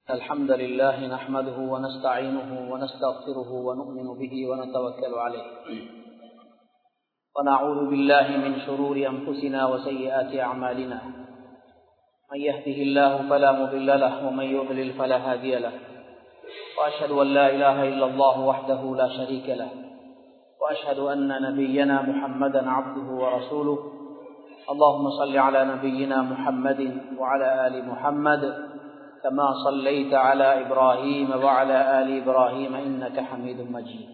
الحمد لله نحمده ونستعينه ونستغفره ونؤمن به ونتوكل عليه ونعوذ بالله من شرور أنفسنا وسيئات أعمالنا من يهده الله فلا مضل له ومن يضلل فلا هادي له وأشهد أن لا إله إلا الله وحده لا شريك له وأشهد أن نبينا محمدا عبده ورسوله اللهم صل على نبينا محمد وعلى آل محمد كما صليت على إبراهيم وعلى آل إبراهيم إنك حميد مجيد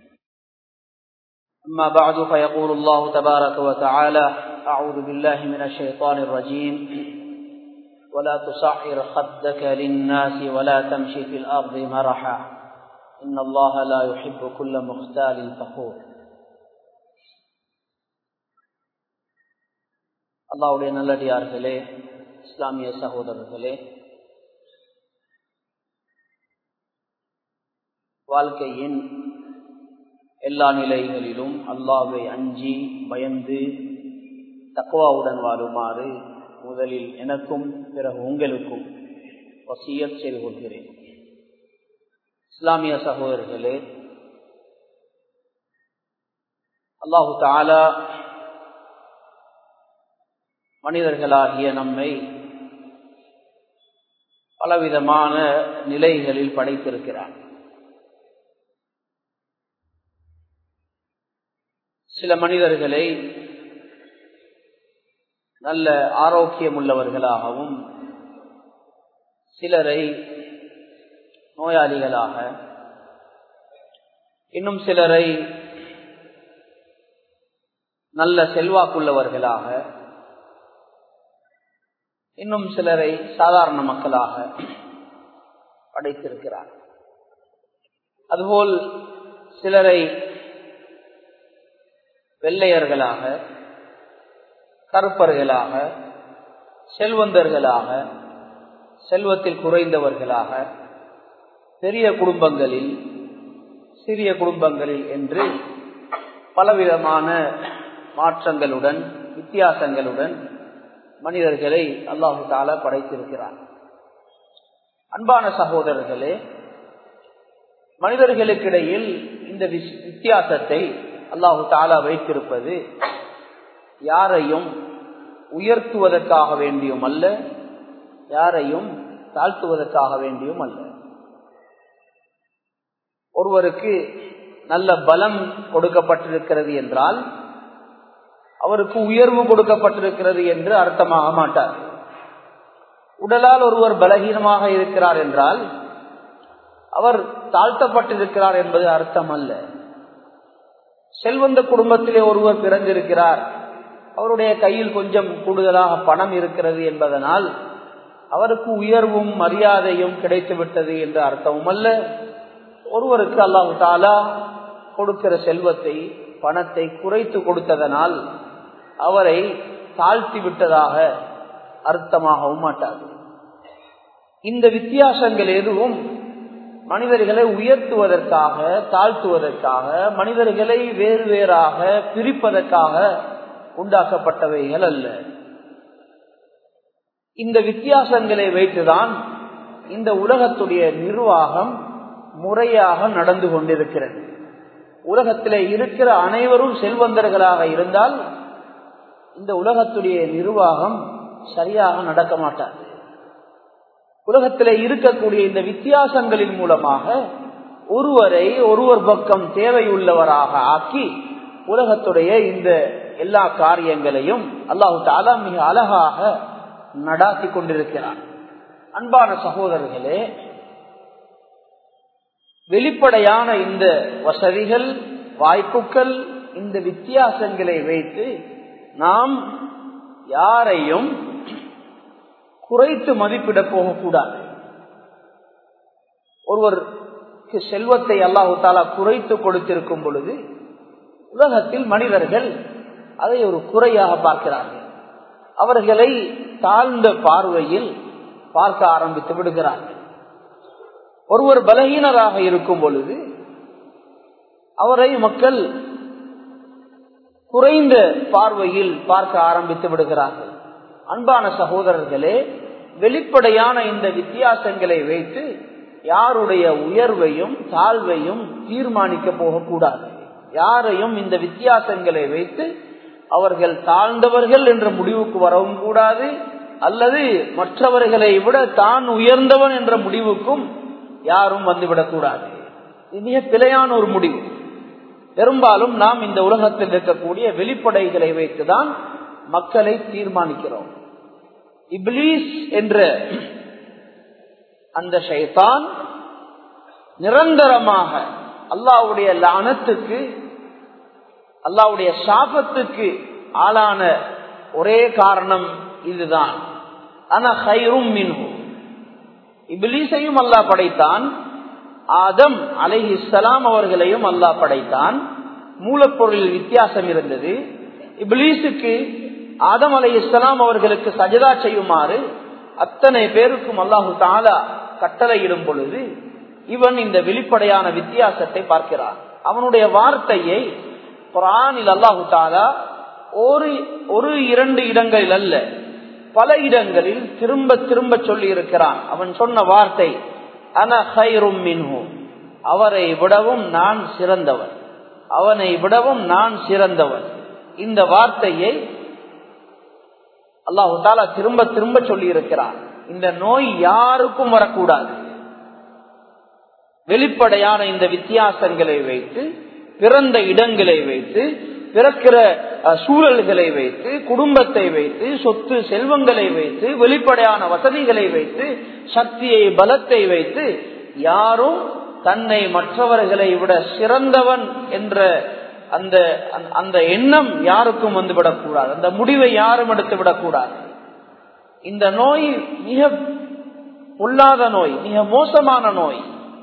أما بعد فيقول الله تبارك وتعالى أعوذ بالله من الشيطان الرجيم ولا تصعر خدك للناس ولا تمشي في الأرض مرحا إن الله لا يحب كل مختال فخور அல்லாவுடைய நல்லடியார்களே இஸ்லாமிய சகோதரர்களே வாழ்க்கையின் எல்லா நிலைகளிலும் அல்லாவை அஞ்சி பயந்து தக்குவாவுடன் வாழுமாறு முதலில் எனக்கும் பிறகு உங்களுக்கும் வசியத் செய்து கொள்கிறேன் இஸ்லாமிய சகோதரர்களே அல்லாஹு தாலா மனிதர்களாகிய நம்மை பலவிதமான நிலைகளில் படைத்திருக்கிறார் சில மனிதர்களை நல்ல ஆரோக்கியம் உள்ளவர்களாகவும் சிலரை நோயாளிகளாக இன்னும் சிலரை நல்ல செல்வாக்குள்ளவர்களாக இன்னும் சிலரை சாதாரண மக்களாக படைத்திருக்கிறார் அதுபோல் சிலரை வெள்ளையர்களாக கருப்பர்களாக செல்வந்தர்களாக செல்வத்தில் குறைந்தவர்களாக பெரிய குடும்பங்களில் சிறிய குடும்பங்களில் என்று பலவிதமான மாற்றங்களுடன் வித்தியாசங்களுடன் மனிதர்களை அல்லாஹு தாலா படைத்திருக்கிறார் அன்பான சகோதரர்களே மனிதர்களுக்கிடையில் இந்த வித்தியாசத்தை அல்லாஹு தாலா வைத்திருப்பது யாரையும் உயர்த்துவதற்காக வேண்டியும் அல்ல யாரையும் தாழ்த்துவதற்காக வேண்டியும் அல்ல ஒருவருக்கு நல்ல பலம் கொடுக்கப்பட்டிருக்கிறது என்றால் அவருக்கு உயர்வு கொடுக்கப்பட்டிருக்கிறது என்று அர்த்தமாக மாட்டார் உடலால் ஒருவர் பலகீனமாக இருக்கிறார் என்றால் அவர் தாழ்த்தப்பட்டிருக்கிறார் என்பது அர்த்தம் அல்ல செல்வந்த குடும்பத்திலே ஒருவர் பிறந்திருக்கிறார் அவருடைய கையில் கொஞ்சம் கூடுதலாக பணம் இருக்கிறது என்பதனால் அவருக்கு உயர்வும் மரியாதையும் கிடைத்துவிட்டது என்ற அர்த்தமும் அல்ல ஒருவருக்கு அல்லாஹு தாலா கொடுக்கிற செல்வத்தை பணத்தை குறைத்து கொடுத்ததனால் அவரை தாழ்த்தி விட்டதாக அர்த்தமாகவும் மாட்டாது இந்த வித்தியாசங்கள் எதுவும் மனிதர்களை உயர்த்துவதற்காக தாழ்த்துவதற்காக மனிதர்களை வேறு வேறாக பிரிப்பதற்காக உண்டாக்கப்பட்டவைகள் அல்ல இந்த வித்தியாசங்களை வைத்துதான் இந்த உலகத்துடைய நிர்வாகம் முறையாக நடந்து கொண்டிருக்கிறது உலகத்திலே இருக்கிற அனைவரும் செல்வந்தர்களாக இருந்தால் இந்த உலகத்துடைய நிர்வாகம் சரியாக நடக்க மாட்டாது உலகத்திலே இருக்கக்கூடிய இந்த வித்தியாசங்களின் மூலமாக ஒருவரை ஒருவர் பக்கம் தேவையுள்ளவராக ஆக்கி உலகத்துடைய இந்த எல்லா காரியங்களையும் அல்லாஹு தாலா மிக அழகாக நடாத்தி கொண்டிருக்கிறார் அன்பான சகோதரர்களே வெளிப்படையான இந்த வசதிகள் வாய்ப்புகள் இந்த வித்தியாசங்களை வைத்து நாம் யாரையும் குறைத்து மதிப்பிட போகக்கூடாது ஒருவருக்கு செல்வத்தை அல்லாஹு தாலா குறைத்து கொடுத்திருக்கும் பொழுது உலகத்தில் மனிதர்கள் அதை ஒரு குறையாக பார்க்கிறார்கள் அவர்களை தாழ்ந்த பார்வையில் பார்க்க ஆரம்பித்து விடுகிறார்கள் ஒருவர் பலகீனராக இருக்கும் பொழுது அவரை மக்கள் குறைந்த பார்வையில் பார்க்க ஆரம்பித்து விடுகிறார்கள் அன்பான சகோதரர்களே வெளிப்படையான இந்த வித்தியாசங்களை வைத்து யாருடைய உயர்வையும் தாழ்வையும் தீர்மானிக்க போகக்கூடாது யாரையும் இந்த வித்தியாசங்களை வைத்து அவர்கள் தாழ்ந்தவர்கள் என்ற முடிவுக்கு வரவும் கூடாது அல்லது மற்றவர்களை விட தான் உயர்ந்தவன் என்ற முடிவுக்கும் யாரும் வந்துவிடக்கூடாது இது மிக பிழையான ஒரு முடிவு பெரும்பாலும் நாம் இந்த உலகத்தில் இருக்கக்கூடிய வெளிப்படைகளை வைத்துதான் மக்களை தீர்மானிக்கிறோம் இப்லீஸ் என்ற அந்த ஷைத்தான் நிரந்தரமாக அல்லாவுடைய லானத்துக்கு அல்லாவுடைய சாபத்துக்கு ஆளான ஒரே காரணம் இதுதான் ஆனா ஹைரும் மின்ஹு இபிலீசையும் அல்லாஹ் படைத்தான் ஆதம் அலைஹி இஸ்லாம் அவர்களையும் அல்லாஹ் படைத்தான் மூலப்பொருளில் வித்தியாசம் இருந்தது இபிலீஸுக்கு ஆதம் அலை இஸ்லாம் அவர்களுக்கு சஜதா செய்யுமாறு அத்தனை பேருக்கும் அல்லாஹு தாலா கட்டளையிடும் பொழுது இவன் இந்த வெளிப்படையான வித்தியாசத்தை பார்க்கிறான் அவனுடைய வார்த்தையை குரானில் அல்லாஹு தாலா ஒரு ஒரு இரண்டு இடங்களில் அல்ல பல இடங்களில் திரும்ப திரும்ப சொல்லி இருக்கிறான் அவன் சொன்ன வார்த்தை அன ஹைரும் மின்ஹு அவரை விடவும் நான் சிறந்தவன் அவனை விடவும் நான் சிறந்தவன் இந்த வார்த்தையை அல்லாஹு தாலா திரும்ப திரும்ப சொல்லி இருக்கிறான் இந்த நோய் யாருக்கும் வரக்கூடாது வெளிப்படையான இந்த வித்தியாசங்களை வைத்து பிறந்த இடங்களை வைத்து பிறக்கிற சூழல்களை வைத்து குடும்பத்தை வைத்து சொத்து செல்வங்களை வைத்து வெளிப்படையான வசதிகளை வைத்து சக்தியை பலத்தை வைத்து யாரும் தன்னை மற்றவர்களை விட சிறந்தவன் என்ற அந்த அந்த எண்ணம் யாருக்கும் வந்து விடக்கூடாது அந்த முடிவை யாரும் எடுத்து விடக்கூடாது இந்த நோய் மிக பொல்லாத நோய் மிக மோசமான நோய்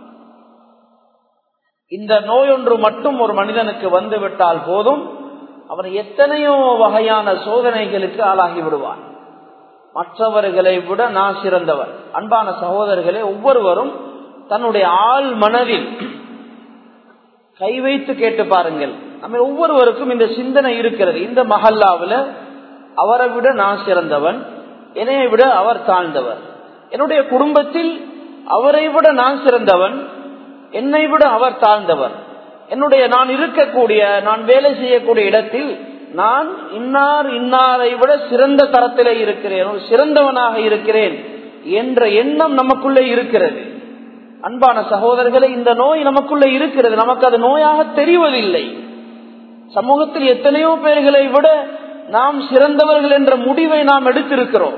இந்த நோய் ஒன்று மட்டும் ஒரு மனிதனுக்கு வந்து விட்டால் போதும் அவன் எத்தனையோ வகையான சோதனைகளுக்கு ஆளாகி விடுவான் மற்றவர்களை விட நான் சிறந்தவர் அன்பான சகோதரர்களே ஒவ்வொருவரும் தன்னுடைய ஆள் மனதில் கை வைத்து கேட்டு பாருங்கள் நம்ம ஒவ்வொருவருக்கும் இந்த சிந்தனை இருக்கிறது இந்த மஹல்லாவில் அவரை விட நான் சிறந்தவன் என்னை விட அவர் தாழ்ந்தவர் என்னுடைய குடும்பத்தில் அவரை விட நான் சிறந்தவன் என்னை விட அவர் தாழ்ந்தவர் என்னுடைய நான் இருக்கக்கூடிய நான் வேலை செய்யக்கூடிய இடத்தில் நான் இன்னார் இன்னாரை விட சிறந்த தரத்திலே இருக்கிறேன் சிறந்தவனாக இருக்கிறேன் என்ற எண்ணம் நமக்குள்ளே இருக்கிறது அன்பான சகோதரர்களே இந்த நோய் நமக்குள்ளே இருக்கிறது நமக்கு அது நோயாக தெரிவதில்லை சமூகத்தில் எத்தனையோ பேர்களை விட நாம் சிறந்தவர்கள் என்ற முடிவை நாம் எடுத்திருக்கிறோம்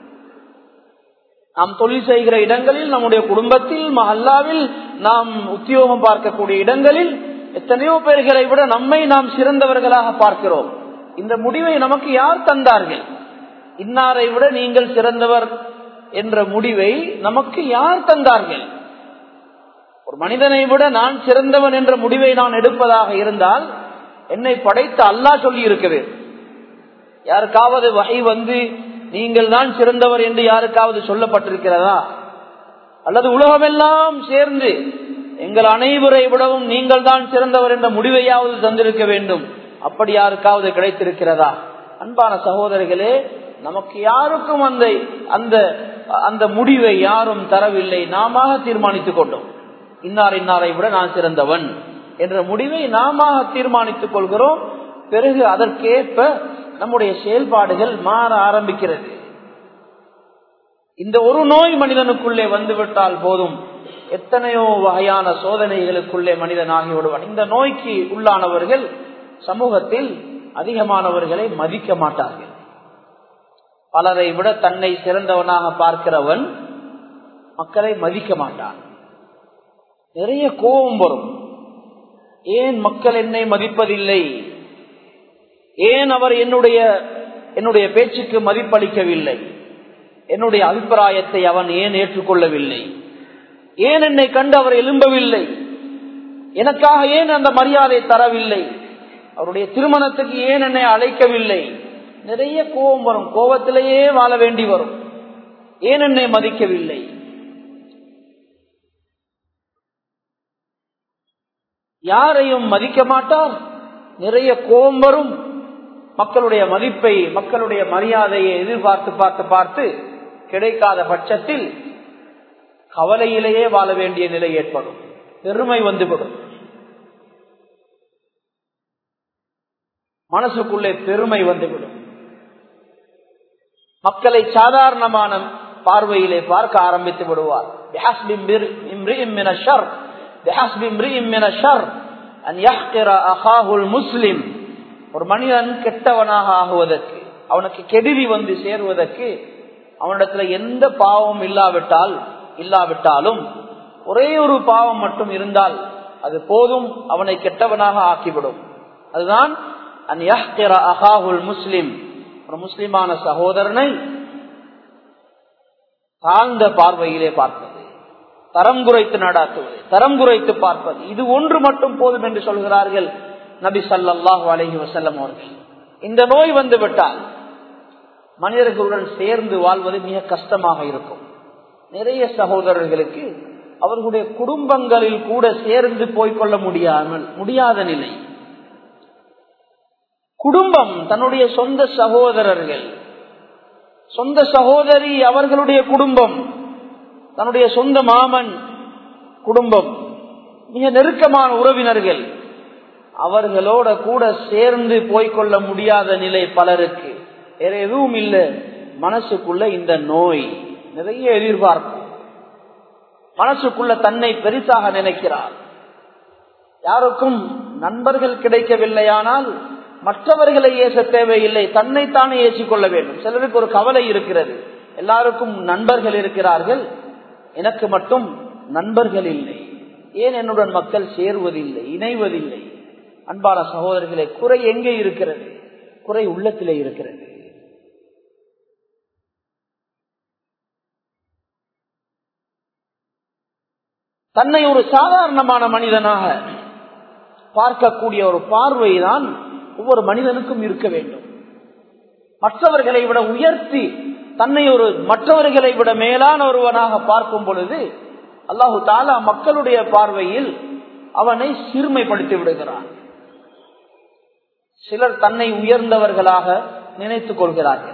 நாம் தொழில் செய்கிற இடங்களில் நம்முடைய குடும்பத்தில் மஹல்லாவில் நாம் உத்தியோகம் பார்க்கக்கூடிய இடங்களில் எத்தனையோ பேர்களை விட நம்மை நாம் சிறந்தவர்களாக பார்க்கிறோம் இந்த முடிவை நமக்கு யார் தந்தார்கள் இன்னாரை விட நீங்கள் சிறந்தவர் என்ற முடிவை நமக்கு யார் தந்தார்கள் ஒரு மனிதனை விட நான் சிறந்தவன் என்ற முடிவை நான் எடுப்பதாக இருந்தால் என்னை படைத்த அல்லா சொல்லி இருக்கிறேன் யாருக்காவது வகை வந்து நீங்கள் தான் சிறந்தவர் என்று யாருக்காவது சொல்லப்பட்டிருக்கிறதா அல்லது உலகமெல்லாம் சேர்ந்து எங்கள் அனைவரை விடவும் நீங்கள் தான் சிறந்தவர் என்ற முடிவையாவது தந்திருக்க வேண்டும் அப்படி யாருக்காவது கிடைத்திருக்கிறதா அன்பான சகோதரர்களே நமக்கு யாருக்கும் அந்த அந்த அந்த முடிவை யாரும் தரவில்லை நாம தீர்மானித்துக் கொண்டோம் இன்னார் இன்னாரை விட நான் சிறந்தவன் என்ற முடிவை நாம தீர்மானித்துக் கொள்கிறோம் பிறகு அதற்கேற்ப நம்முடைய செயல்பாடுகள் மாற ஆரம்பிக்கிறது இந்த ஒரு நோய் மனிதனுக்குள்ளே வந்துவிட்டால் போதும் எத்தனையோ வகையான சோதனைகளுக்குள்ளே மனிதன் ஆகிவிடுவான் இந்த நோய்க்கு உள்ளானவர்கள் சமூகத்தில் அதிகமானவர்களை மதிக்க மாட்டார்கள் பலரை விட தன்னை சிறந்தவனாக பார்க்கிறவன் மக்களை மதிக்க மாட்டான் நிறைய கோபம் வரும் ஏன் மக்கள் என்னை மதிப்பதில்லை ஏன் அவர் என்னுடைய என்னுடைய பேச்சுக்கு மதிப்பளிக்கவில்லை என்னுடைய அபிப்பிராயத்தை அவன் ஏன் ஏற்றுக்கொள்ளவில்லை ஏன் என்னை கண்டு அவர் எழும்பவில்லை எனக்காக ஏன் அந்த மரியாதை தரவில்லை அவருடைய திருமணத்துக்கு ஏன் என்னை அழைக்கவில்லை நிறைய கோபம் வரும் கோபத்திலேயே வாழ வேண்டி வரும் ஏன் என்னை மதிக்கவில்லை யாரையும் மதிக்க மாட்டார் நிறைய கோபம் வரும் மக்களுடைய மதிப்பை மக்களுடைய மரியாதையை எதிர்பார்த்து பார்த்து பார்த்து கிடைக்காத பட்சத்தில் கவலையிலேயே வாழ வேண்டிய நிலை ஏற்படும் பெருமை வந்துவிடும் மனசுக்குள்ளே பெருமை வந்துவிடும் மக்களை சாதாரணமான பார்வையிலே பார்க்க ஆரம்பித்து விடுவார் முஸ்லிம் ஒரு மனிதன் கெட்டவனாக ஆகுவதற்கு அவனுக்கு கெடுதி வந்து சேருவதற்கு அவனிடத்துல எந்த பாவம் இல்லாவிட்டால் இல்லாவிட்டாலும் ஒரே ஒரு பாவம் மட்டும் இருந்தால் அது போதும் அவனை கெட்டவனாக ஆக்கிவிடும் அதுதான் முஸ்லிம் ஒரு முஸ்லிமான சகோதரனை தாழ்ந்த பார்வையிலே பார்ப்பது தரம் குறைத்து நடாத்துவது தரம் குறைத்து பார்ப்பது இது ஒன்று மட்டும் போதும் என்று சொல்கிறார்கள் நபி சல்லாஹு அலஹி வசல்லம் அவர்கள் இந்த நோய் வந்து விட்டால் மனிதர்களுடன் சேர்ந்து வாழ்வது மிக கஷ்டமாக இருக்கும் நிறைய சகோதரர்களுக்கு அவர்களுடைய குடும்பங்களில் கூட சேர்ந்து போய்கொள்ள முடியாமல் முடியாத நிலை குடும்பம் தன்னுடைய சொந்த சகோதரர்கள் சொந்த சகோதரி அவர்களுடைய குடும்பம் தன்னுடைய சொந்த மாமன் குடும்பம் மிக நெருக்கமான உறவினர்கள் அவர்களோட கூட சேர்ந்து போய்கொள்ள முடியாத நிலை பலருக்கு வேற எதுவும் இல்லை மனசுக்குள்ள இந்த நோய் நிறைய எதிர்பார்ப்பு மனசுக்குள்ள தன்னை பெரிசாக நினைக்கிறார் யாருக்கும் நண்பர்கள் கிடைக்கவில்லையானால் மற்றவர்களை ஏச தேவையில்லை தன்னைத்தானே ஏசிக்கொள்ள வேண்டும் சிலருக்கு ஒரு கவலை இருக்கிறது எல்லாருக்கும் நண்பர்கள் இருக்கிறார்கள் எனக்கு மட்டும் நண்பர்கள் இல்லை ஏன் என்னுடன் மக்கள் சேருவதில்லை இணைவதில்லை அன்பான சகோதரர்களே குறை எங்கே இருக்கிறது குறை உள்ளத்திலே இருக்கிறது தன்னை ஒரு சாதாரணமான மனிதனாக பார்க்கக்கூடிய ஒரு பார்வை தான் ஒவ்வொரு மனிதனுக்கும் இருக்க வேண்டும் மற்றவர்களை விட உயர்த்தி தன்னை ஒரு மற்றவர்களை விட மேலான ஒருவனாக பார்க்கும் பொழுது அல்லாஹு தாலா மக்களுடைய பார்வையில் அவனை சிறுமைப்படுத்தி விடுகிறான் சிலர் தன்னை உயர்ந்தவர்களாக நினைத்துக் கொள்கிறார்கள்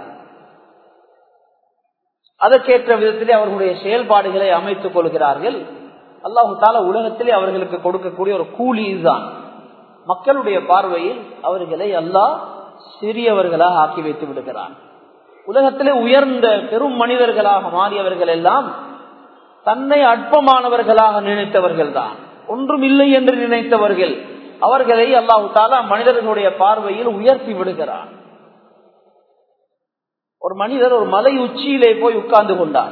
அதற்கேற்ற விதத்திலே அவர்களுடைய செயல்பாடுகளை அமைத்துக் கொள்கிறார்கள் அல்லாஹு தாலா உலகத்திலே அவர்களுக்கு கொடுக்கக்கூடிய ஒரு கூலி இதுதான் மக்களுடைய பார்வையில் அவர்களை அல்லாஹ் சிறியவர்களாக ஆக்கி வைத்து விடுகிறான் உலகத்திலே உயர்ந்த பெரும் மனிதர்களாக மாறியவர்கள் எல்லாம் தன்னை அற்பமானவர்களாக நினைத்தவர்கள் தான் ஒன்றும் இல்லை என்று நினைத்தவர்கள் அவர்களை அல்லாஹு தாலா மனிதர்களுடைய பார்வையில் உயர்த்தி விடுகிறான் ஒரு மனிதர் ஒரு மலை உச்சியிலே போய் உட்கார்ந்து கொண்டார்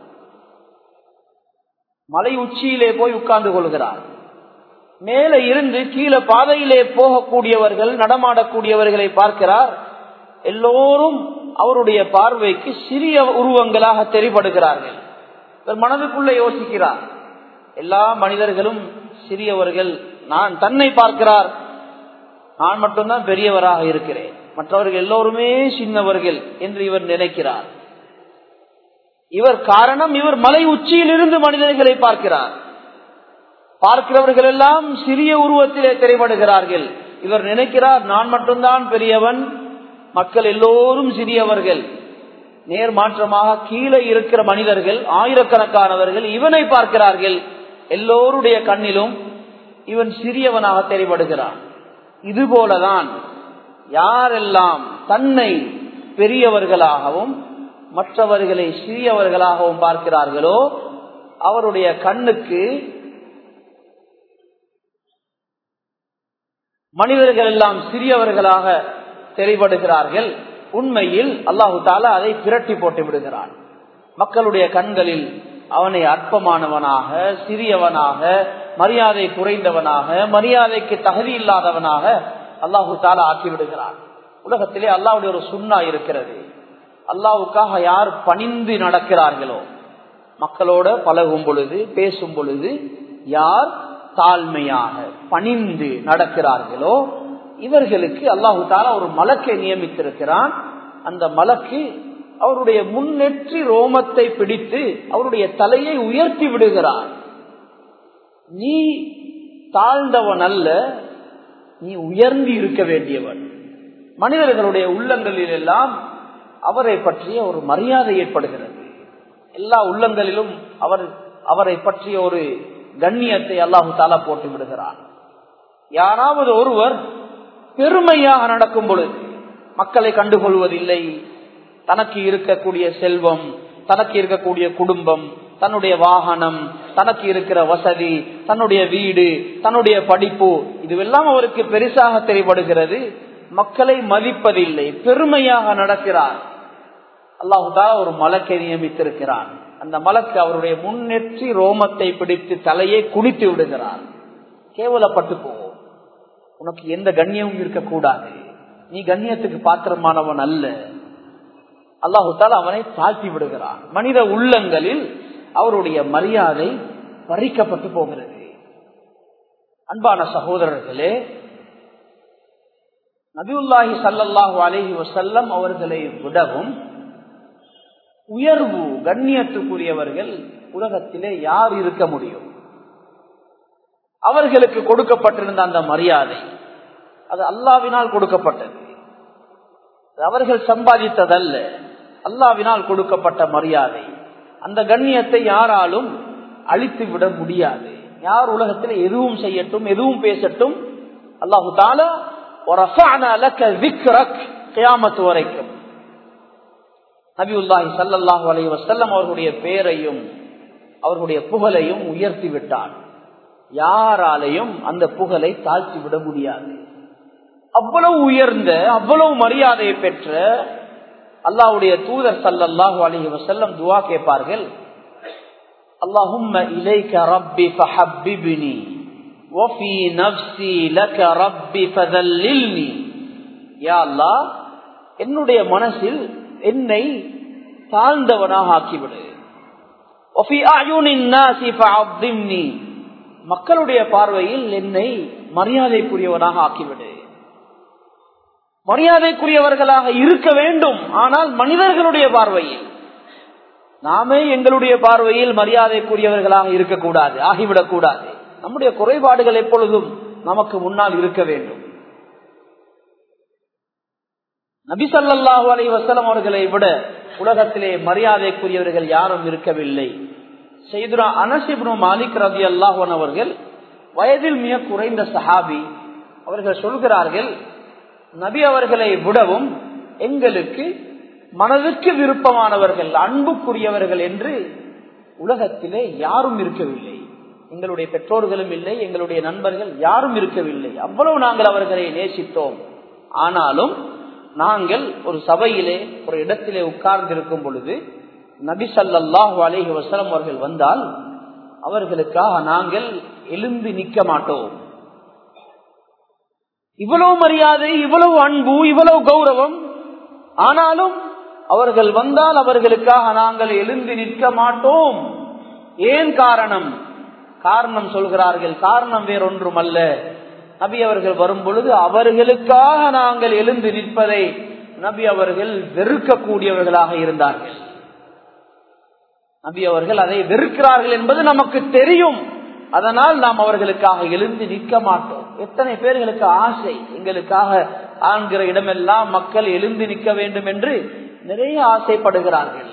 மலை உச்சியிலே போய் உட்கார்ந்து கொள்கிறார் மேலே இருந்து கீழே பாதையிலே போகக்கூடியவர்கள் நடமாடக்கூடியவர்களை பார்க்கிறார் எல்லோரும் அவருடைய பார்வைக்கு சிறிய உருவங்களாக தெரிபடுகிறார்கள் இவர் மனதுக்குள்ளே யோசிக்கிறார் எல்லா மனிதர்களும் சிறியவர்கள் நான் தன்னை பார்க்கிறார் நான் மட்டும்தான் பெரியவராக இருக்கிறேன் மற்றவர்கள் எல்லோருமே சின்னவர்கள் என்று இவர் நினைக்கிறார் இவர் காரணம் இவர் மலை உச்சியில் இருந்து மனிதர்களை பார்க்கிறார் பார்க்கிறவர்கள் எல்லாம் சிறிய உருவத்திலே தெரிபடுகிறார்கள் இவர் நினைக்கிறார் நான் மட்டும்தான் பெரியவன் மக்கள் எல்லோரும் சிறியவர்கள் நேர் மாற்றமாக கீழே இருக்கிற மனிதர்கள் ஆயிரக்கணக்கானவர்கள் இவனை பார்க்கிறார்கள் எல்லோருடைய கண்ணிலும் இவன் சிறியவனாக தெரிபடுகிறான் இதுபோலதான் யாரெல்லாம் தன்னை பெரியவர்களாகவும் மற்றவர்களை சிறியவர்களாகவும் பார்க்கிறார்களோ அவருடைய கண்ணுக்கு மனிதர்கள் எல்லாம் சிறியவர்களாக தெரிபடுகிறார்கள் உண்மையில் அல்லாஹு தாலா அதை பிரட்டி போட்டு விடுகிறான் மக்களுடைய கண்களில் அவனை அற்பமானவனாக சிறியவனாக மரியாதை குறைந்தவனாக மரியாதைக்கு தகுதி இல்லாதவனாக அல்லாஹு தாலா ஆக்கி விடுகிறான் உலகத்திலே அல்லாவுடைய ஒரு சுண்ணா இருக்கிறது அல்லாவுக்காக யார் பணிந்து நடக்கிறார்களோ மக்களோட பழகும் பொழுது பேசும் பொழுது யார் தாழ்மையாக பணிந்து நடக்கிறார்களோ இவர்களுக்கு அல்லாஹு தாலா ஒரு மலக்கை நியமித்திருக்கிறான் அந்த மலக்கு அவருடைய முன்னெற்றி ரோமத்தை பிடித்து அவருடைய தலையை உயர்த்தி விடுகிறான் நீ தாழ்ந்தவன் அல்ல நீ உயர்ந்து இருக்க வேண்டியவன் மனிதர்களுடைய உள்ளங்களில் எல்லாம் அவரை பற்றிய ஒரு மரியாதை ஏற்படுகிறது எல்லா உள்ளங்களிலும் அவர் அவரை பற்றிய ஒரு கண்ணியத்தை அல்லாஹு தாலா போட்டு விடுகிறார் யாராவது ஒருவர் பெருமையாக நடக்கும் பொழுது மக்களை கண்டுகொள்வதில்லை தனக்கு இருக்கக்கூடிய செல்வம் தனக்கு இருக்கக்கூடிய குடும்பம் தன்னுடைய வாகனம் தனக்கு இருக்கிற வசதி தன்னுடைய வீடு தன்னுடைய படிப்பு இதுவெல்லாம் அவருக்கு பெருசாக தெரியப்படுகிறது மக்களை மதிப்பதில்லை பெருமையாக நடக்கிறார் அல்லாஹுதா ஒரு மலக்கை நியமித்திருக்கிறான் அந்த மலக்கு அவருடைய முன்னெற்றி ரோமத்தை பிடித்து தலையை குடித்து விடுகிறார் கேவலப்பட்டு போவோம் உனக்கு எந்த கண்ணியமும் இருக்கக்கூடாது நீ கண்ணியத்துக்கு பாத்திரமானவன் அல்ல அல்லாஹுத்தால் அவனை தாழ்த்தி விடுகிறான் மனித உள்ளங்களில் அவருடைய மரியாதை பறிக்கப்பட்டு போகிறது அன்பான சகோதரர்களே நபியுல்லாஹி சல்லாஹூ அலஹி வசல்லம் அவர்களை விடவும் உயர்வு கண்ணியத்துக்குரியவர்கள் உலகத்திலே யார் இருக்க முடியும் அவர்களுக்கு கொடுக்கப்பட்டிருந்த அந்த மரியாதை அது அல்லாவினால் கொடுக்கப்பட்டது அவர்கள் சம்பாதித்ததல்ல அல்லாவினால் கொடுக்கப்பட்ட மரியாதை அந்த கண்ணியத்தை யாராலும் அழித்து விட முடியாது யார் உலகத்தில் எதுவும் செய்யட்டும் எதுவும் பேசட்டும் அல்லாஹு தாலா கியாமத்து வரைக்கும் நபியுல்லாஹி சல்லாஹூ அலி வசல்லம் அவர்களுடைய பெயரையும் அவர்களுடைய புகழையும் உயர்த்தி விட்டார் யாராலையும் அந்த புகழை தாழ்த்தி விட முடியாது அவ்வளவு உயர்ந்த அவ்வளவு மரியாதையை பெற்ற அல்லாவுடைய தூதர் சல்லாஹூ அலஹி வசல்லம் துவா கேட்பார்கள் اللهم إليك ربي فحببني وفي نفسي لك ربي فذللني يا الله என்னுடைய மனசில் என்னை தாழ்ந்தவனாக ஆக்கிவிடு மக்களுடைய பார்வையில் என்னை மரியாதைக்குரியவனாக ஆக்கிவிடு மரியாதைக்குரியவர்களாக இருக்க வேண்டும் ஆனால் மனிதர்களுடைய பார்வையில் நாமே எங்களுடைய பார்வையில் மரியாதைக்குரியவர்களாக இருக்கக்கூடாது ஆகிவிடக் கூடாது நம்முடைய குறைபாடுகள் எப்பொழுதும் நமக்கு முன்னால் இருக்க வேண்டும் நபிசல்லாஹு அலை வசலம் அவர்களை விட உலகத்திலே மரியாதைக்குரியவர்கள் யாரும் இருக்கவில்லை செய்துரா அனசிப்னு மாலிக் ரதி அல்லாஹன் அவர்கள் வயதில் மிக குறைந்த சஹாபி அவர்கள் சொல்கிறார்கள் நபி அவர்களை விடவும் எங்களுக்கு மனதுக்கு விருப்பமானவர்கள் அன்புக்குரியவர்கள் என்று உலகத்திலே யாரும் இருக்கவில்லை எங்களுடைய பெற்றோர்களும் இல்லை எங்களுடைய நண்பர்கள் யாரும் இருக்கவில்லை அவ்வளவு நாங்கள் அவர்களை நேசித்தோம் ஆனாலும் நாங்கள் ஒரு சபையிலே ஒரு இடத்திலே உட்கார்ந்திருக்கும் பொழுது நபி சல்லாஹூ அலேஹி வசலம் அவர்கள் வந்தால் அவர்களுக்காக நாங்கள் எழுந்து நிற்க மாட்டோம் இவ்வளவு மரியாதை இவ்வளவு அன்பு இவ்வளவு கௌரவம் ஆனாலும் அவர்கள் வந்தால் அவர்களுக்காக நாங்கள் எழுந்து நிற்க மாட்டோம் ஏன் காரணம் காரணம் சொல்கிறார்கள் காரணம் வேறொன்றும் அல்ல நபி அவர்கள் வரும் பொழுது அவர்களுக்காக நாங்கள் எழுந்து நிற்பதை நபி அவர்கள் வெறுக்கக்கூடியவர்களாக இருந்தார்கள் நபி அவர்கள் அதை வெறுக்கிறார்கள் என்பது நமக்கு தெரியும் அதனால் நாம் அவர்களுக்காக எழுந்து நிற்க மாட்டோம் எத்தனை பேர்களுக்கு ஆசை எங்களுக்காக ஆண்கிற இடமெல்லாம் மக்கள் எழுந்து நிற்க வேண்டும் என்று நிறைய ஆசைப்படுகிறார்கள்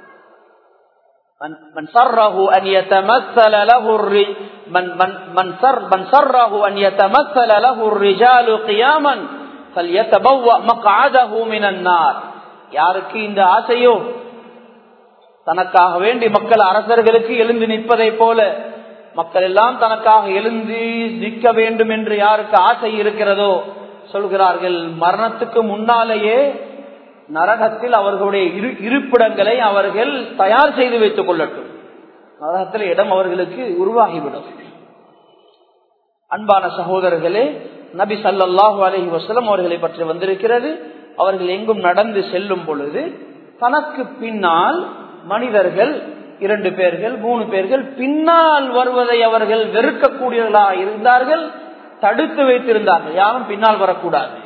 من سره أن يتمثل له الرج... من من من سر من سره أن يتمثل له الرجال قياما فليتبوأ مقعده من النار யாருக்கு இந்த ஆசையோ தனக்காக வேண்டி மக்கள் அரசர்களுக்கு எழுந்து நிற்பதை போல மக்கள் எல்லாம் தனக்காக எழுந்து நிற்க வேண்டும் என்று யாருக்கு ஆசை இருக்கிறதோ சொல்கிறார்கள் மரணத்துக்கு முன்னாலேயே நரகத்தில் அவர்களுடைய இரு இருப்பிடங்களை அவர்கள் தயார் செய்து வைத்துக் கொள்ளட்டும் நரகத்தில் இடம் அவர்களுக்கு உருவாகிவிடும் அன்பான சகோதரர்களே நபி சல்லாஹூ அலஹி வசலம் அவர்களை பற்றி வந்திருக்கிறது அவர்கள் எங்கும் நடந்து செல்லும் பொழுது தனக்கு பின்னால் மனிதர்கள் இரண்டு பேர்கள் மூணு பேர்கள் பின்னால் வருவதை அவர்கள் வெறுக்கக்கூடியவர்களாக இருந்தார்கள் தடுத்து வைத்திருந்தார்கள் யாரும் பின்னால் வரக்கூடாது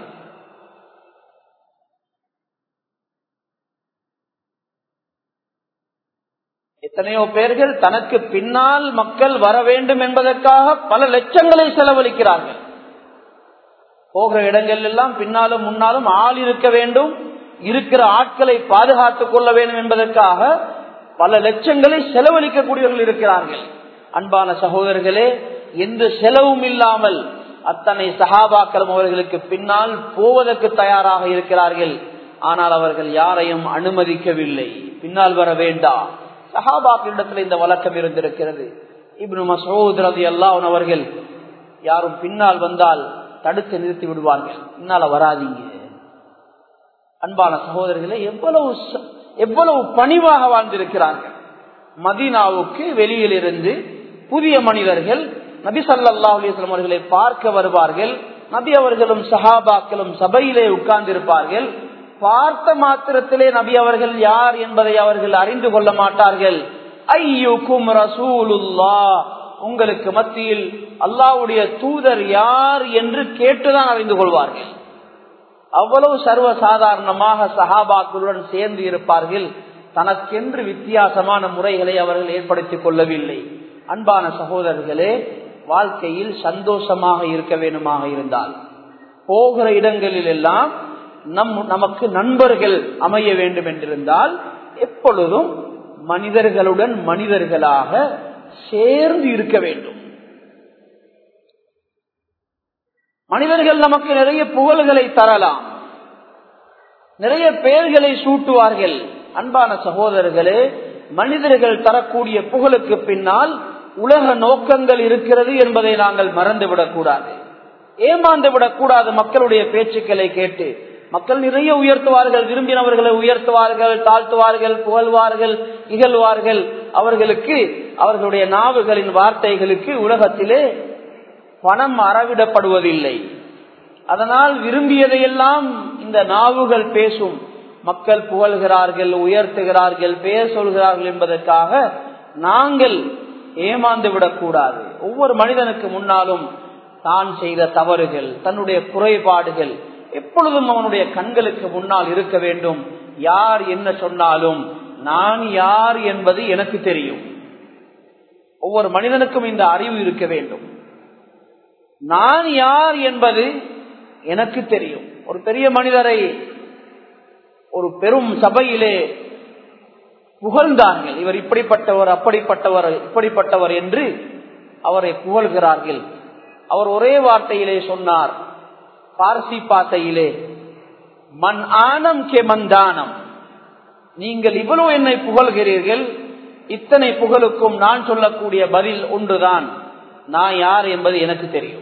எத்தனையோ பேர்கள் தனக்கு பின்னால் மக்கள் வர வேண்டும் என்பதற்காக பல லட்சங்களை செலவழிக்கிறார்கள் போகிற இடங்கள் எல்லாம் பின்னாலும் முன்னாலும் ஆள் இருக்க வேண்டும் இருக்கிற ஆட்களை பாதுகாத்துக் கொள்ள வேண்டும் என்பதற்காக பல லட்சங்களை செலவழிக்கக்கூடியவர்கள் இருக்கிறார்கள் அன்பான சகோதரர்களே எந்த செலவும் இல்லாமல் அத்தனை சகாபாக்களும் அவர்களுக்கு பின்னால் போவதற்கு தயாராக இருக்கிறார்கள் ஆனால் அவர்கள் யாரையும் அனுமதிக்கவில்லை பின்னால் வர வேண்டாம் சஹாபாக்களிடத்தில் இந்த வழக்கம் இருந்திருக்கிறது இப்னு மசூத் ரதி அல்லாஹ் அவர்கள் யாரும் பின்னால் வந்தால் தடுத்து நிறுத்தி விடுவார்கள் பின்னால வராதீங்க அன்பான சகோதரர்களே எவ்வளவு எவ்வளவு பணிவாக வாழ்ந்திருக்கிறார்கள் மதீனாவுக்கு வெளியில் இருந்து புதிய மனிதர்கள் நபி சல்லா அலிஸ்லாம் அவர்களை பார்க்க வருவார்கள் நபி அவர்களும் சஹாபாக்களும் சபையிலே உட்கார்ந்திருப்பார்கள் பார்த்த மாத்திரத்திலே நபி அவர்கள் யார் என்பதை அவர்கள் அறிந்து கொள்ள மாட்டார்கள் ஐயுக்கும் ரசூலுல்லா உங்களுக்கு மத்தியில் அல்லாவுடைய தூதர் யார் என்று கேட்டுதான் அறிந்து கொள்வார்கள் அவ்வளவு சர்வ சாதாரணமாக சஹாபாக்களுடன் சேர்ந்து இருப்பார்கள் தனக்கென்று வித்தியாசமான முறைகளை அவர்கள் ஏற்படுத்திக் கொள்ளவில்லை அன்பான சகோதரர்களே வாழ்க்கையில் சந்தோஷமாக இருக்க வேண்டுமாக இருந்தால் போகிற இடங்களில் எல்லாம் நம் நமக்கு நண்பர்கள் அமைய வேண்டும் என்றிருந்தால் எப்பொழுதும் மனிதர்களுடன் மனிதர்களாக சேர்ந்து இருக்க வேண்டும் மனிதர்கள் நமக்கு நிறைய புகழ்களை தரலாம் நிறைய பெயர்களை சூட்டுவார்கள் அன்பான சகோதரர்களே மனிதர்கள் தரக்கூடிய புகழுக்கு பின்னால் உலக நோக்கங்கள் இருக்கிறது என்பதை நாங்கள் மறந்துவிடக் கூடாது ஏமாந்து விடக்கூடாது மக்களுடைய பேச்சுக்களை கேட்டு மக்கள் நிறைய உயர்த்துவார்கள் விரும்பினவர்களை உயர்த்துவார்கள் தாழ்த்துவார்கள் புகழ்வார்கள் இகழ்வார்கள் அவர்களுக்கு அவர்களுடைய நாவுகளின் வார்த்தைகளுக்கு உலகத்திலே பணம் அறவிடப்படுவதில்லை அதனால் விரும்பியதையெல்லாம் இந்த நாவுகள் பேசும் மக்கள் புகழ்கிறார்கள் உயர்த்துகிறார்கள் பெயர் சொல்கிறார்கள் என்பதற்காக நாங்கள் ஏமாந்து விடக்கூடாது ஒவ்வொரு மனிதனுக்கு முன்னாலும் தான் செய்த தவறுகள் தன்னுடைய குறைபாடுகள் எப்பொழுதும் அவனுடைய கண்களுக்கு முன்னால் இருக்க வேண்டும் யார் என்ன சொன்னாலும் நான் யார் என்பது எனக்கு தெரியும் ஒவ்வொரு மனிதனுக்கும் இந்த அறிவு இருக்க வேண்டும் நான் யார் என்பது எனக்கு தெரியும் ஒரு பெரிய மனிதரை ஒரு பெரும் சபையிலே புகழ்ந்தார்கள் இவர் இப்படிப்பட்டவர் அப்படிப்பட்டவர் இப்படிப்பட்டவர் என்று அவரை புகழ்கிறார்கள் அவர் ஒரே வார்த்தையிலே சொன்னார் பார்சி பாத்தையிலே மண் ஆனம் கே மந்தானம் நீங்கள் இவ்வளவு என்னை புகழ்கிறீர்கள் இத்தனை புகழுக்கும் நான் சொல்லக்கூடிய பதில் ஒன்றுதான் நான் யார் என்பது எனக்கு தெரியும்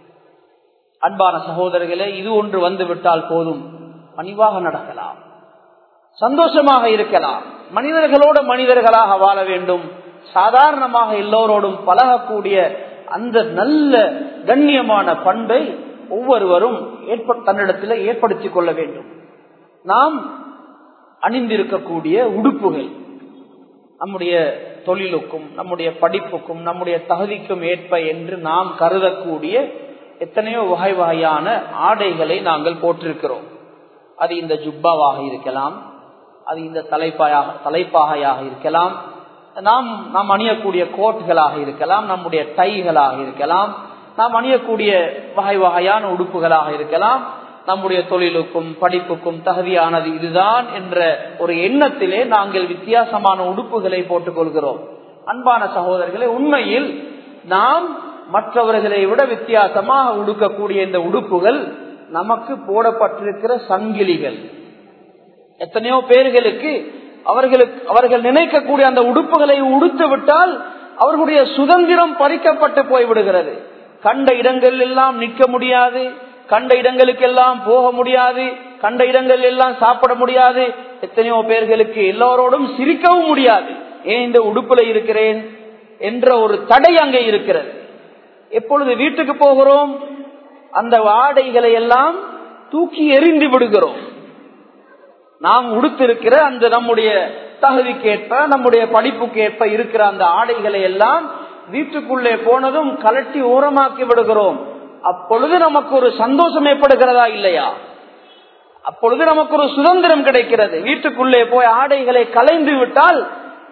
அன்பான சகோதரர்களே இது ஒன்று வந்து விட்டால் போதும் பணிவாக நடக்கலாம் சந்தோஷமாக இருக்கலாம் மனிதர்களோடு மனிதர்களாக வாழ வேண்டும் சாதாரணமாக எல்லோரோடும் பழகக்கூடிய அந்த நல்ல கண்ணியமான பண்பை ஒவ்வொருவரும் தன்னிடத்தில் ஏற்படுத்திக் கொள்ள வேண்டும் நாம் அணிந்திருக்கக்கூடிய உடுப்புகள் நம்முடைய தொழிலுக்கும் நம்முடைய படிப்புக்கும் நம்முடைய தகுதிக்கும் ஏற்ப என்று நாம் கருதக்கூடிய எத்தனையோ வகை வகையான ஆடைகளை நாங்கள் போட்டிருக்கிறோம் அது இந்த ஜுப்பாவாக இருக்கலாம் அது இந்த தலைப்பாயாக தலைப்பாகையாக இருக்கலாம் நாம் நாம் அணியக்கூடிய கோட்டுகளாக இருக்கலாம் நம்முடைய டைகளாக இருக்கலாம் நாம் அணியக்கூடிய வகை வகையான உடுப்புகளாக இருக்கலாம் நம்முடைய தொழிலுக்கும் படிப்புக்கும் தகுதியானது இதுதான் என்ற ஒரு எண்ணத்திலே நாங்கள் வித்தியாசமான உடுப்புகளை போட்டுக் கொள்கிறோம் அன்பான சகோதரர்களே உண்மையில் நாம் மற்றவர்களை விட வித்தியாசமாக உடுக்கக்கூடிய இந்த உடுப்புகள் நமக்கு போடப்பட்டிருக்கிற சங்கிலிகள் எத்தனையோ பேர்களுக்கு அவர்களுக்கு அவர்கள் நினைக்கக்கூடிய அந்த உடுப்புகளை உடுத்து விட்டால் அவர்களுடைய சுதந்திரம் பறிக்கப்பட்டு போய்விடுகிறது கண்ட இடங்கள் எல்லாம் நிற்க முடியாது கண்ட இடங்களுக்கெல்லாம் போக முடியாது கண்ட இடங்கள் எல்லாம் சாப்பிட முடியாது எத்தனையோ பேர்களுக்கு எல்லோரோடும் சிரிக்கவும் முடியாது ஏன் இந்த உடுப்புல இருக்கிறேன் என்ற ஒரு தடை அங்கே இருக்கிறது எப்பொழுது வீட்டுக்கு போகிறோம் அந்த ஆடைகளை எல்லாம் தூக்கி எறிந்து விடுகிறோம் நாம் உடுத்திருக்கிற அந்த நம்முடைய தகுதிக்கேற்ப நம்முடைய படிப்புக்கேற்ப இருக்கிற அந்த ஆடைகளை எல்லாம் வீட்டுக்குள்ளே போனதும் கலட்டி ஓரமாக்கி விடுகிறோம் அப்பொழுது நமக்கு ஒரு சந்தோஷம் ஏற்படுகிறதா இல்லையா அப்பொழுது நமக்கு ஒரு சுதந்திரம் கிடைக்கிறது வீட்டுக்குள்ளே போய் ஆடைகளை கலைந்து விட்டால்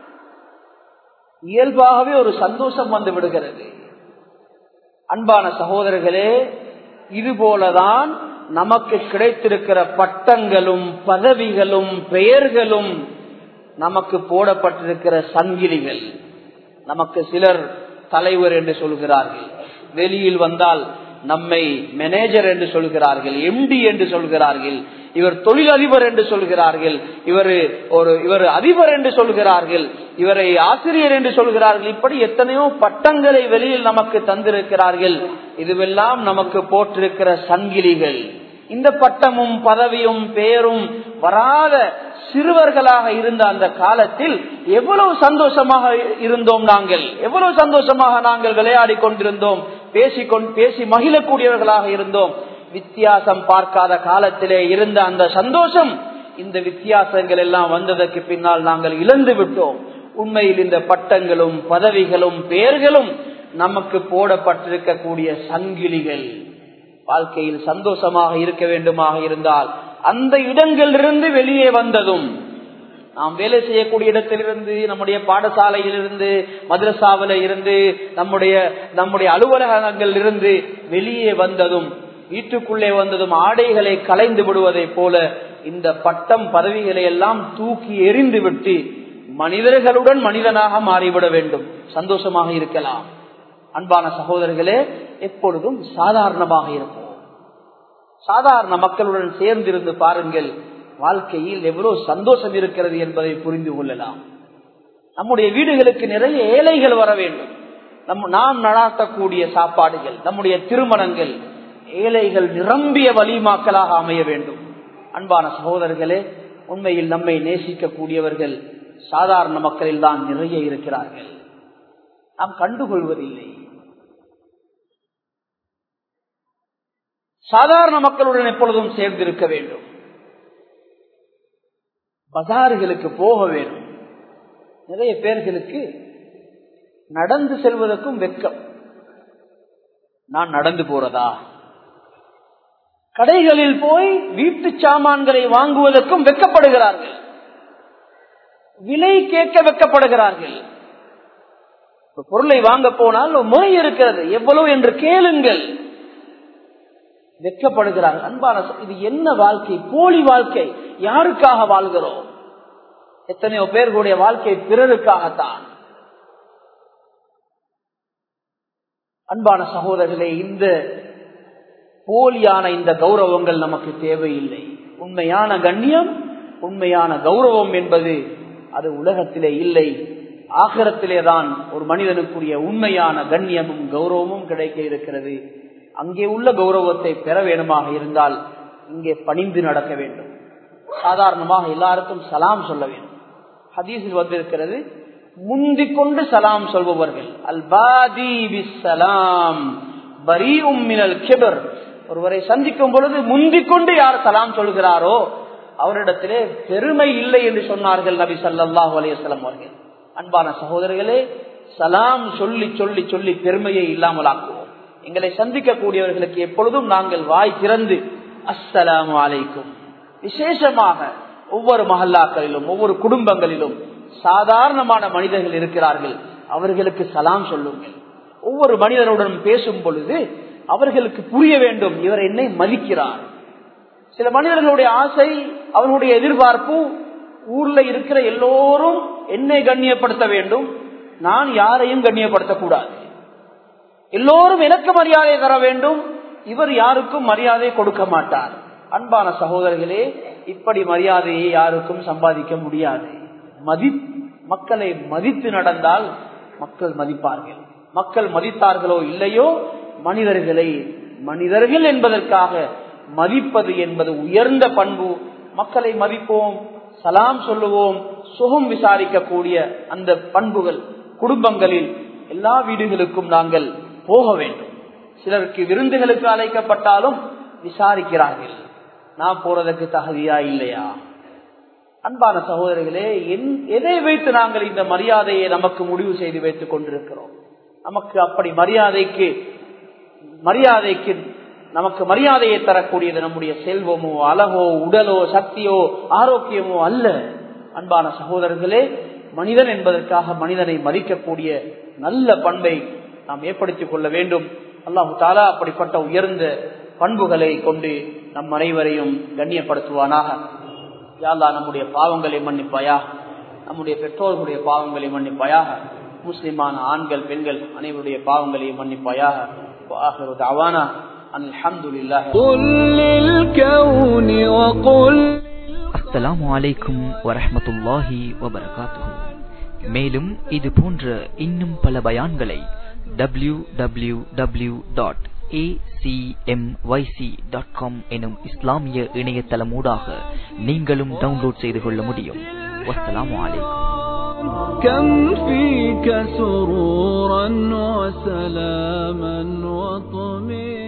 இயல்பாகவே ஒரு சந்தோஷம் வந்து விடுகிறது அன்பான சகோதரர்களே இது போலதான் நமக்கு கிடைத்திருக்கிற பட்டங்களும் பதவிகளும் பெயர்களும் நமக்கு போடப்பட்டிருக்கிற சங்கிலிகள் நமக்கு சிலர் தலைவர் என்று சொல்கிறார்கள் வெளியில் வந்தால் நம்மை மேனேஜர் என்று சொல்கிறார்கள் எம்டி என்று சொல்கிறார்கள் இவர் தொழிலதிபர் என்று சொல்கிறார்கள் இவர் ஒரு இவர் அதிபர் என்று சொல்கிறார்கள் இவரை ஆசிரியர் என்று சொல்கிறார்கள் இப்படி எத்தனையோ பட்டங்களை வெளியில் நமக்கு தந்திருக்கிறார்கள் இதுவெல்லாம் நமக்கு போட்டிருக்கிற சங்கிலிகள் இந்த பட்டமும் பதவியும் பெயரும் வராத சிறுவர்களாக இருந்த அந்த காலத்தில் எவ்வளவு சந்தோஷமாக இருந்தோம் நாங்கள் எவ்வளவு சந்தோஷமாக நாங்கள் விளையாடி கொண்டிருந்தோம் பேசிக்கொண்டு பேசி மகிழக்கூடியவர்களாக இருந்தோம் வித்தியாசம் பார்க்காத காலத்திலே இருந்த அந்த சந்தோஷம் இந்த வித்தியாசங்கள் எல்லாம் வந்ததற்கு பின்னால் நாங்கள் இழந்து விட்டோம் உண்மையில் இந்த பட்டங்களும் பதவிகளும் பெயர்களும் நமக்கு போடப்பட்டிருக்கக்கூடிய சங்கிலிகள் வாழ்க்கையில் சந்தோஷமாக இருக்க வேண்டுமாக இருந்தால் அந்த இடங்களிலிருந்து வெளியே வந்ததும் நாம் வேலை செய்யக்கூடிய இடத்திலிருந்து நம்முடைய பாடசாலையிலிருந்து மதரசாவில இருந்து நம்முடைய நம்முடைய அலுவலகங்கள் இருந்து வெளியே வந்ததும் வீட்டுக்குள்ளே வந்ததும் ஆடைகளை கலைந்து விடுவதை போல இந்த பட்டம் பதவிகளை எல்லாம் தூக்கி எறிந்து விட்டு மனிதர்களுடன் மனிதனாக மாறிவிட வேண்டும் சந்தோஷமாக இருக்கலாம் அன்பான சகோதரர்களே எப்பொழுதும் சாதாரணமாக இருப்போம் சாதாரண மக்களுடன் சேர்ந்திருந்து பாருங்கள் வாழ்க்கையில் எவ்வளவு சந்தோஷம் இருக்கிறது என்பதை புரிந்து கொள்ளலாம் நம்முடைய வீடுகளுக்கு நிறைய ஏழைகள் வர வேண்டும் நம் நாம் நடாத்தக்கூடிய சாப்பாடுகள் நம்முடைய திருமணங்கள் ஏழைகள் நிரம்பிய வலிமாக்களாக அமைய வேண்டும் அன்பான சகோதரர்களே உண்மையில் நம்மை நேசிக்கக்கூடியவர்கள் சாதாரண மக்களில் தான் நிறைய இருக்கிறார்கள் நாம் கண்டுகொள்வதில்லை சாதாரண மக்களுடன் எப்பொழுதும் சேர்ந்திருக்க வேண்டும் பஜார்களுக்கு போக வேண்டும் நிறைய பேர்களுக்கு நடந்து செல்வதற்கும் வெட்கம் நான் நடந்து போறதா கடைகளில் போய் வீட்டு சாமான்களை வாங்குவதற்கும் வெக்கப்படுகிறார்கள் விலை கேட்க வெக்கப்படுகிறார்கள் பொருளை வாங்க போனால் முறை இருக்கிறது எவ்வளவு என்று கேளுங்கள் வெக்கப்படுகிறார்கள் அன்பான இது என்ன வாழ்க்கை போலி வாழ்க்கை யாருக்காக வாழ்கிறோம் எத்தனையோ பேர்களுடைய வாழ்க்கை பிறருக்காகத்தான் அன்பான சகோதரர்களே இந்த போலியான இந்த கௌரவங்கள் நமக்கு தேவையில்லை உண்மையான கண்ணியம் உண்மையான கௌரவம் என்பது அது உலகத்திலே இல்லை ஆகரத்திலே தான் ஒரு மனிதனுக்குரிய உண்மையான கண்ணியமும் கௌரவமும் கிடைக்க இருக்கிறது அங்கே உள்ள கௌரவத்தை பெற வேணுமாக இருந்தால் இங்கே பணிந்து நடக்க வேண்டும் சாதாரணமாக எல்லாருக்கும் சலாம் சொல்ல வேண்டும் ஹதீஸில் வந்திருக்கிறது முந்திக் கொண்டு சலாம் சொல்பவர்கள் அல் பாதி சலாம் பரி உம்மினல் கிபர் ஒருவரை சந்திக்கும் பொழுது முந்திக் கொண்டு யார் சலாம் சொல்கிறாரோ அவரிடத்திலே பெருமை இல்லை என்று சொன்னார்கள் நபி சல்லாஹூ அலையம் அவர்கள் அன்பான சகோதரர்களே சலாம் சொல்லி சொல்லி சொல்லி பெருமையை இல்லாமல் ஆக்குவோம் எங்களை சந்திக்கக்கூடியவர்களுக்கு எப்பொழுதும் நாங்கள் வாய் திறந்து அஸ்ஸலாம் அலைக்கும் விசேஷமாக ஒவ்வொரு மஹல்லாக்களிலும் ஒவ்வொரு குடும்பங்களிலும் சாதாரணமான மனிதர்கள் இருக்கிறார்கள் அவர்களுக்கு சலாம் சொல்லுங்கள் ஒவ்வொரு மனிதனுடன் பேசும் பொழுது அவர்களுக்கு புரிய வேண்டும் இவர் என்னை மதிக்கிறார் சில மனிதர்களுடைய ஆசை அவர்களுடைய எதிர்பார்ப்பு ஊர்ல இருக்கிற எல்லோரும் என்னை கண்ணியப்படுத்த வேண்டும் நான் யாரையும் கண்ணியப்படுத்தக்கூடாது எல்லோரும் எனக்கு மரியாதை தர வேண்டும் இவர் யாருக்கும் மரியாதை கொடுக்க மாட்டார் அன்பான சகோதரர்களே இப்படி மரியாதையை யாருக்கும் சம்பாதிக்க முடியாது மதி மக்களை மதித்து நடந்தால் மக்கள் மதிப்பார்கள் மக்கள் மதித்தார்களோ இல்லையோ மனிதர்களை மனிதர்கள் என்பதற்காக மதிப்பது என்பது உயர்ந்த பண்பு மக்களை மதிப்போம் சலாம் சொல்லுவோம் சுகம் விசாரிக்கக்கூடிய அந்த பண்புகள் குடும்பங்களில் எல்லா வீடுகளுக்கும் நாங்கள் போக வேண்டும் சிலருக்கு விருந்துகளுக்கு அழைக்கப்பட்டாலும் விசாரிக்கிறார்கள் நான் போறதுக்கு தகுதியா இல்லையா அன்பான சகோதரர்களே எதை வைத்து நாங்கள் இந்த மரியாதையை நமக்கு முடிவு செய்து வைத்துக் கொண்டிருக்கிறோம் நமக்கு அப்படி மரியாதைக்கு மரியாதைக்கு நமக்கு மரியாதையை தரக்கூடியது நம்முடைய செல்வமோ அழகோ உடலோ சக்தியோ ஆரோக்கியமோ அல்ல அன்பான சகோதரர்களே மனிதன் என்பதற்காக மனிதனை மதிக்கக்கூடிய நல்ல பண்பை நாம் ஏற்படுத்திக் கொள்ள வேண்டும் அல்லாஹு தாலா அப்படிப்பட்ட உயர்ந்த பண்புகளை கொண்டு நம் அனைவரையும் கண்ணியப்படுத்துவானாக யாழ்லா நம்முடைய பாவங்களை மன்னிப்பாயா நம்முடைய பெற்றோர்களுடைய பாவங்களை மன்னிப்பாயாக முஸ்லிமான ஆண்கள் பெண்கள் அனைவருடைய பாவங்களையும் மன்னிப்பாயாக وآخر دعوانا أن الحمد لله قل للكون وقل அஸ்ஸலாமு அலைக்கும் வரஹ்மத்துல்லாஹி வபரகாத்துஹு மேலும் இது போன்ற இன்னும் பல பயான்களை W W W dot dot com எனும் இஸ்லாமிய இணையதளமூடாக நீங்களும் டவுன்லோட் செய்து கொள்ள முடியும் வஸ்ஸலாமு அலைக்கும் كم فيك سرورا وسلاما وطمئنا